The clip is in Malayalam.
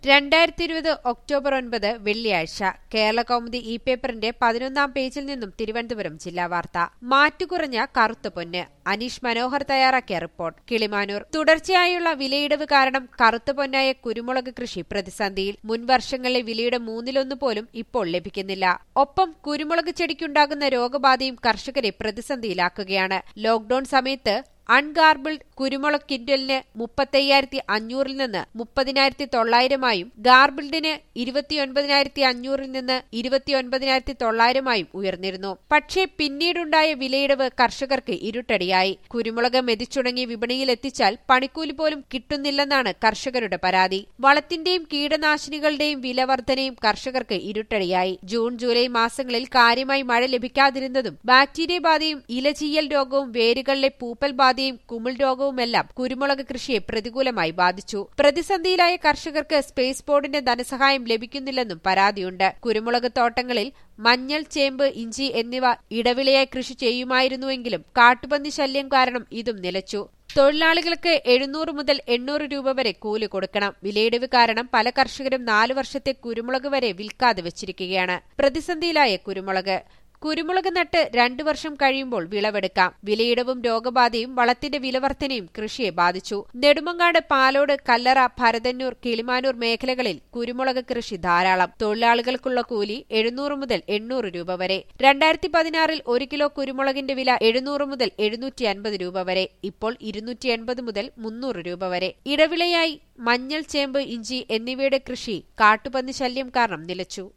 രണ്ടായിരത്തി ഇരുപത് ഒക്ടോബർ ഒൻപത് വെള്ളിയാഴ്ച കേരള കൗമുദി ഇ പേപ്പറിന്റെ പതിനൊന്നാം പേജിൽ നിന്നും തിരുവനന്തപുരം ജില്ലാ വാർത്ത മാറ്റുകുറഞ്ഞ കറുത്ത പൊന്ന് അനീഷ് മനോഹർ തയ്യാറാക്കിയ റിപ്പോർട്ട് കിളിമാനൂർ തുടർച്ചയായുള്ള വിലയിടിവ് കാരണം കറുത്ത പൊന്നായ കുരുമുളക് കൃഷി പ്രതിസന്ധിയിൽ മുൻവർഷങ്ങളിലെ വിലയുടെ മൂന്നിലൊന്ന് പോലും ഇപ്പോൾ ലഭിക്കുന്നില്ല ഒപ്പം കുരുമുളക് ചെടിക്കുണ്ടാകുന്ന രോഗബാധയും കർഷകരെ പ്രതിസന്ധിയിലാക്കുകയാണ് ലോക്ഡൌൺ സമയത്ത് അൺഗാർബിൾഡ് കുരുമുളക് കിൻഡലിന് മുപ്പത്തയ്യായിരത്തി അഞ്ഞൂറിൽ നിന്ന് മുപ്പതിനായിരത്തി തൊള്ളായിരമായും ഗാർബിൾഡിന് ഇരുപത്തിയൊൻപതിനായിരത്തി അഞ്ഞൂറിൽ നിന്ന് ഇരുപത്തിയൊൻപതിനായിരത്തി തൊള്ളായിരമായും ഉയർന്നിരുന്നു പക്ഷേ പിന്നീടുണ്ടായ വിലയിടിവ് കർഷകർക്ക് ഇരുട്ടടിയായി കുരുമുളക് മെതിച്ചുണങ്ങി വിപണിയിൽ എത്തിച്ചാൽ പണിക്കൂലി പോലും കിട്ടുന്നില്ലെന്നാണ് കർഷകരുടെ പരാതി വളത്തിന്റെയും കീടനാശിനികളുടെയും വിലവർധനയും കർഷകർക്ക് ഇരുട്ടടിയായി ജൂൺ ജൂലൈ മാസങ്ങളിൽ കാര്യമായി മഴ ലഭിക്കാതിരുന്നതും ബാക്ടീരിയ ബാധയും ഇലചീയൽ രോഗവും വേരുകളിലെ പൂപ്പൽ ബാധയും കുമിൾ രോഗവുമെല്ലാം കുരുമുളക് കൃഷിയെ പ്രതികൂലമായി ബാധിച്ചു പ്രതിസന്ധിയിലായ കർഷകർക്ക് സ്പേസ് ബോർഡിന്റെ ധനസഹായം ലഭിക്കുന്നില്ലെന്നും പരാതിയുണ്ട് കുരുമുളക് തോട്ടങ്ങളിൽ മഞ്ഞൾ ചേമ്പ് ഇഞ്ചി എന്നിവ ഇടവിളയായി കൃഷി ചെയ്യുമായിരുന്നുവെങ്കിലും കാട്ടുപന്നി ശല്യം കാരണം ഇതും നിലച്ചു തൊഴിലാളികൾക്ക് എഴുന്നൂറ് മുതൽ എണ്ണൂറ് രൂപ വരെ കൂലി കൊടുക്കണം വിലയിടിവ് കാരണം പല കർഷകരും നാലു വർഷത്തെ കുരുമുളക് വരെ വിൽക്കാതെ വെച്ചിരിക്കുകയാണ് പ്രതിസന്ധിയിലായ കുരുമുളക് കുരുമുളക് നട്ട് രണ്ടു വർഷം കഴിയുമ്പോൾ വിളവെടുക്കാം വിലയിടവും രോഗബാധയും വളത്തിന്റെ വിലവർധനയും കൃഷിയെ ബാധിച്ചു നെടുമങ്ങാട് പാലോട് കല്ലറ ഭരതന്നൂർ കിളിമാനൂർ മേഖലകളിൽ കുരുമുളക് കൃഷി ധാരാളം തൊഴിലാളികൾക്കുള്ള കൂലി എഴുന്നൂറ് മുതൽ എണ്ണൂറ് രൂപ വരെ രണ്ടായിരത്തി പതിനാറിൽ ഒരു കിലോ കുരുമുളകിന്റെ വില എഴുന്നൂറ് മുതൽ എഴുന്നൂറ്റി അൻപത് രൂപ വരെ ഇപ്പോൾ ഇരുന്നൂറ്റി എൺപത് മുതൽ മുന്നൂറ് രൂപ വരെ ഇടവിളയായി മഞ്ഞൾ ചേമ്പ് ഇഞ്ചി എന്നിവയുടെ കൃഷി കാട്ടുപന്നി ശല്യം കാരണം നിലച്ചു